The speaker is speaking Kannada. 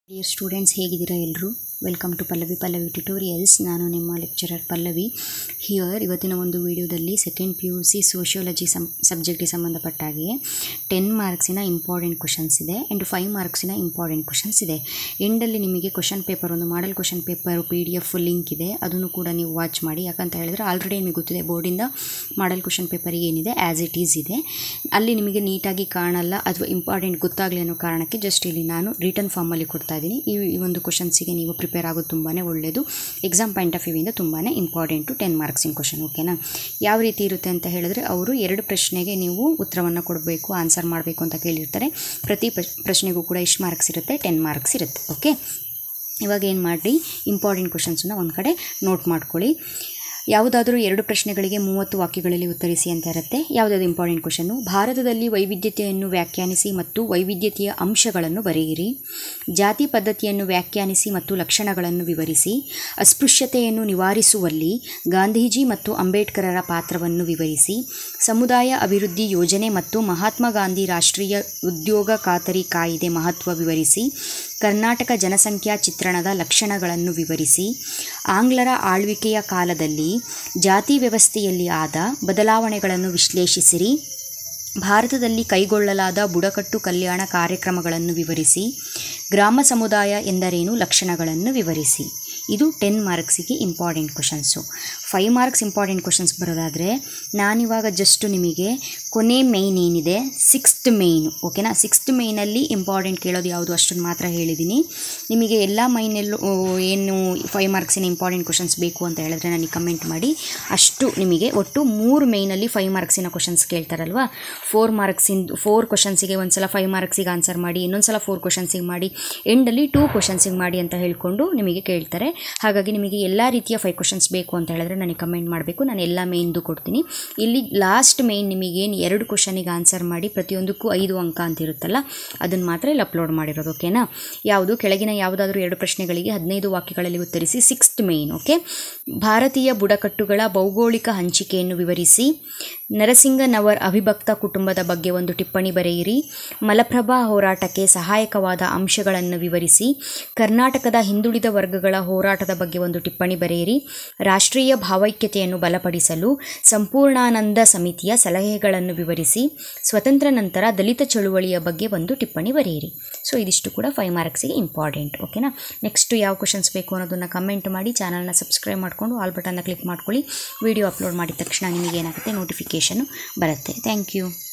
ಡಿಯರ್ ಸ್ಟೂಡೆಂಟ್ಸ್ ಹೇಗಿದ್ದೀರಾ ಎಲ್ಲರೂ welcome to Pallavi Pallavi tutorials ನಾನು ನಿಮ್ಮ ಲೆಕ್ಚರರ್ ಪಲ್ಲವಿ ಹಿಯರ್ ಇವತ್ತಿನ ಒಂದು ವಿಡಿಯೋದಲ್ಲಿ second P U C sociology ಸಂ ಸಬ್ಜೆಕ್ಟಿಗೆ ಸಂಬಂಧಪಟ್ಟ ಹಾಗೆ ಟೆನ್ ಮಾರ್ಕ್ಸಿನ ಇಂಪಾರ್ಟೆಂಟ್ ಕ್ವಶನ್ಸ್ ಇದೆ ಆ್ಯಂಡ್ ಫೈವ್ ಮಾರ್ಕ್ಸಿನ ಇಂಪಾರ್ಟೆಂಟ್ ಕ್ವಶನ್ಸ್ ಇದೆ ಎಂಡಲ್ಲಿ ನಿಮಗೆ ಕ್ವಶನ್ ಪೇಪರ್ ಒಂದು model question paper P D F link ಇದೆ ಅದನ್ನು ಕೂಡ ನೀವು ವಾಚ್ ಮಾಡಿ ಯಾಕಂತ ಹೇಳಿದ್ರೆ ಆಲ್ರೆಡಿ ನಿಮಗೆ ಗೊತ್ತಿದೆ ಬೋರ್ಡಿಂದ ಮಾಡಲ್ ಕ್ವಶನ್ ಪೇಪರಿಗೆ ಏನಿದೆ ಆ್ಯಸ್ ಇಟ್ ಈಸ್ ಇದೆ ಅಲ್ಲಿ ನಿಮಗೆ ನೀಟಾಗಿ ಕಾಣಲ್ಲ ಅಥವಾ ಇಂಪಾರ್ಟೆಂಟ್ ಗೊತ್ತಾಗಲಿ ಅನ್ನೋ ಕಾರಣಕ್ಕೆ ಜಸ್ಟ್ ಇಲ್ಲಿ ನಾನು ರಿಟರ್ನ್ ಫಾರ್ಮಲ್ಲಿ ಕೊಡ್ತಾ ಇದ್ದೀನಿ ಈ ಈ ಒಂದು ಕ್ವಶನ್ಸಿಗೆ ನೀವು ಪ್ರಿಪೇರ್ ಆಗೋದು ತುಂಬಾ ಒಳ್ಳೆಯದು ಎಕ್ಸಾಮ್ ಪಾಯಿಂಟ್ ಆಫ್ ವ್ಯೂವಿಂದ ತುಂಬಾ ಇಂಪಾರ್ಟೆಂಟು ಟೆನ್ ಮಾರ್ಕ್ಸಿನ ಕ್ವಶನ್ ಓಕೆನಾ ಯಾವ ರೀತಿ ಇರುತ್ತೆ ಅಂತ ಹೇಳಿದ್ರೆ ಅವರು ಎರಡು ಪ್ರಶ್ನೆಗೆ ನೀವು ಉತ್ತರವನ್ನು ಕೊಡಬೇಕು ಆನ್ಸರ್ ಮಾಡಬೇಕು ಅಂತ ಕೇಳಿರ್ತಾರೆ ಪ್ರತಿ ಪ್ರಶ್- ಪ್ರಶ್ನೆಗೂ ಕೂಡ ಎಷ್ಟು ಮಾರ್ಕ್ಸ್ ಇರುತ್ತೆ ಟೆನ್ ಮಾರ್ಕ್ಸ್ ಇರುತ್ತೆ ಓಕೆ ಇವಾಗ ಏನು ಮಾಡಿರಿ ಇಂಪಾರ್ಟೆಂಟ್ ಕ್ವಶನ್ಸನ್ನ ಒಂದು ಕಡೆ ನೋಟ್ ಮಾಡ್ಕೊಳ್ಳಿ ಯಾವುದಾದರೂ ಎರಡು ಪ್ರಶ್ನೆಗಳಿಗೆ ಮೂವತ್ತು ವಾಕ್ಯಗಳಲ್ಲಿ ಉತ್ತರಿಸಿ ಅಂತ ಇರುತ್ತೆ ಯಾವುದಾದ್ರು ಇಂಪಾರ್ಟೆಂಟ್ ಕ್ವಶನ್ನು ಭಾರತದಲ್ಲಿ ವೈವಿಧ್ಯತೆಯನ್ನು ವ್ಯಾಖ್ಯಾನಿಸಿ ಮತ್ತು ವೈವಿಧ್ಯತೆಯ ಅಂಶಗಳನ್ನು ಬರೆಯಿರಿ ಜಾತಿ ಪದ್ಧತಿಯನ್ನು ವ್ಯಾಖ್ಯಾನಿಸಿ ಮತ್ತು ಲಕ್ಷಣಗಳನ್ನು ವಿವರಿಸಿ ಅಸ್ಪೃಶ್ಯತೆಯನ್ನು ನಿವಾರಿಸುವಲ್ಲಿ ಗಾಂಧೀಜಿ ಮತ್ತು ಅಂಬೇಡ್ಕರರ ಪಾತ್ರವನ್ನು ವಿವರಿಸಿ ಸಮುದಾಯ ಅಭಿವೃದ್ಧಿ ಯೋಜನೆ ಮತ್ತು ಮಹಾತ್ಮ ಗಾಂಧಿ ರಾಷ್ಟ್ರೀಯ ಉದ್ಯೋಗ ಖಾತರಿ ಕಾಯಿದೆ ಮಹತ್ವ ವಿವರಿಸಿ ಕರ್ನಾಟಕ ಜನಸಂಖ್ಯಾ ಚಿತ್ರಣದ ಲಕ್ಷಣಗಳನ್ನು ವಿವರಿಸಿ ಆಂಗ್ಲರ ಆಳ್ವಿಕೆಯ ಕಾಲದಲ್ಲಿ ಜಾತಿ ವ್ಯವಸ್ಥೆಯಲ್ಲಿ ಆದ ಬದಲಾವಣೆಗಳನ್ನು ವಿಶ್ಲೇಷಿಸಿರಿ ಭಾರತದಲ್ಲಿ ಕೈಗೊಳ್ಳಲಾದ ಬುಡಕಟ್ಟು ಕಲ್ಯಾಣ ಕಾರ್ಯಕ್ರಮಗಳನ್ನು ವಿವರಿಸಿ ಗ್ರಾಮ ಸಮುದಾಯ ಎಂದರೇನು ಲಕ್ಷಣಗಳನ್ನು ವಿವರಿಸಿ ಇದು ಟೆನ್ ಮಾರ್ಕ್ಸಿಗೆ important questions five marks important questions ಬರೋದಾದರೆ ನಾನಿವಾಗ ಜಸ್ಟ್ ನಿಮಗೆ ಕೊನೆ ಮೇಯ್ನ್ ಏನಿದೆ ಸಿಕ್ಸ್ತ್ ಮೇಯ್ನು ಓಕೆನಾ ಸಿಕ್ಸ್ತ್ ಮೇಯ್ನಲ್ಲಿ ಇಂಪಾರ್ಟೆಂಟ್ ಕೇಳೋದು ಯಾವುದು ಅಷ್ಟನ್ನು ಮಾತ್ರ ಹೇಳಿದ್ದೀನಿ ನಿಮಗೆ ಎಲ್ಲ ಮೈನಲ್ಲೂ ಏನು ಫೈವ್ ಮಾರ್ಕ್ಸಿನ ಇಂಪಾರ್ಟೆಂಟ್ ಕ್ವಶನ್ಸ್ ಬೇಕು ಅಂತ ಹೇಳಿದ್ರೆ ನನಗೆ ಕಮೆಂಟ್ ಮಾಡಿ ಅಷ್ಟು ನಿಮಗೆ ಒಟ್ಟು ಮೂರು ಮೇಯ್ನಲ್ಲಿ ಫೈವ್ ಮಾರ್ಕ್ಸಿನ ಕ್ವಶನ್ಸ್ ಕೇಳ್ತಾರಲ್ವಾ ಫೋರ್ ಮಾರ್ಕ್ಸಿಂದ ಫೋರ್ ಕ್ವಶನ್ಸಿಗೆ ಒಂದು ಸಲ ಫೈವ್ ಮಾರ್ಕ್ಸಿಗೆ ಆನ್ಸರ್ ಮಾಡಿ ಇನ್ನೊಂದು ಸಲ ಫೋರ್ ಕ್ವಶನ್ಸಿಗೆ ಮಾಡಿ ಎಂಡಲ್ಲಿ ಟೂ ಕ್ವಶನ್ಸಿಗೆ ಮಾಡಿ ಅಂತ ಹೇಳಿಕೊಂಡು ನಿಮಗೆ ಕೇಳ್ತಾರೆ ಹಾಗಾಗಿ ನಿಮಗೆ ಎಲ್ಲ ರೀತಿಯ ಫೈವ್ ಕ್ವಶನ್ಸ್ ಬೇಕು ಅಂತ ಹೇಳಿದ್ರೆ ನನಗೆ ಕಮೆಂಟ್ ಮಾಡಬೇಕು ನಾನು ಎಲ್ಲ ಮೇಯ್ನ್ದು ಕೊಡ್ತೀನಿ ಇಲ್ಲಿ ಲಾಸ್ಟ್ ಮೇಯ್ನ್ ನಿಮಗೇನು ಎರಡು ಕ್ವಶನಿಗೆ ಆನ್ಸರ್ ಮಾಡಿ ಪ್ರತಿಯೊಂದಕ್ಕೂ ಐದು ಅಂಕ ಅಂತ ಇರುತ್ತಲ್ಲ ಅದನ್ನು ಮಾತ್ರ ಇಲ್ಲಿ ಅಪ್ಲೋಡ್ ಮಾಡಿರೋದು ಓಕೆನಾ ಯಾವುದು ಕೆಳಗಿನ ಯಾವುದಾದ್ರೂ ಎರಡು ಪ್ರಶ್ನೆಗಳಿಗೆ ಹದಿನೈದು ವಾಕ್ಯಗಳಲ್ಲಿ ಉತ್ತರಿಸಿ ಸಿಕ್ಸ್ತ್ ಮೇಯ್ನ್ ಓಕೆ ಭಾರತೀಯ ಬುಡಕಟ್ಟುಗಳ ಭೌಗೋಳಿಕ ಹಂಚಿಕೆಯನ್ನು ವಿವರಿಸಿ ನರಸಿಂಗನವರ್ ಅವಿಭಕ್ತ ಕುಟುಂಬದ ಬಗ್ಗೆ ಒಂದು ಟಿಪ್ಪಣಿ ಬರೆಯಿರಿ ಮಲಪ್ರಭಾ ಹೋರಾಟಕ್ಕೆ ಸಹಾಯಕವಾದ ಅಂಶಗಳನ್ನು ವಿವರಿಸಿ ಕರ್ನಾಟಕದ ಹಿಂದುಳಿದ ವರ್ಗಗಳ ಹೋರಾಟದ ಬಗ್ಗೆ ಒಂದು ಟಿಪ್ಪಣಿ ಬರೆಯಿರಿ ರಾಷ್ಟ್ರೀಯ ಭಾವೈಕ್ಯತೆಯನ್ನು ಬಲಪಡಿಸಲು ಸಂಪೂರ್ಣಾನಂದ ಸಮಿತಿಯ ಸಲಹೆಗಳನ್ನು ವಿವರಿಸಿ ಸ್ವತಂತ್ರ ನಂತರ ದಲಿತ ಚಳುವಳಿಯ ಬಗ್ಗೆ ಒಂದು ಟಿಪ್ಪಣಿ ಬರೆಯಿರಿ ಸೊ ಇದಿಷ್ಟು ಕೂಡ ಫೈವ್ ಮಾರ್ಕ್ಸಿಗೆ ಇಂಪಾರ್ಟೆಂಟ್ ಓಕೆನಾ ನೆಕ್ಸ್ಟ್ ಯಾವ ಕ್ವಶನ್ಸ್ ಬೇಕು ಅನ್ನೋದನ್ನು ಕಮೆಂಟ್ ಮಾಡಿ ಚಾನಲ್ನ ಸಬ್ಸ್ಕ್ರೈಬ್ ಮಾಡಿಕೊಂಡು ಆಲ್ ಬಟನ್ನ ಕ್ಲಿಕ್ ಮಾಡ್ಕೊಳ್ಳಿ ವಿಡಿಯೋ ಅಪ್ಲೋಡ್ ಮಾಡಿದ ತಕ್ಷಣ ನಿಮಗೆ ಏನಾಗುತ್ತೆ ನೋಟಿಫಿಕೇಷನು ಬರುತ್ತೆ ಥ್ಯಾಂಕ್ ಯು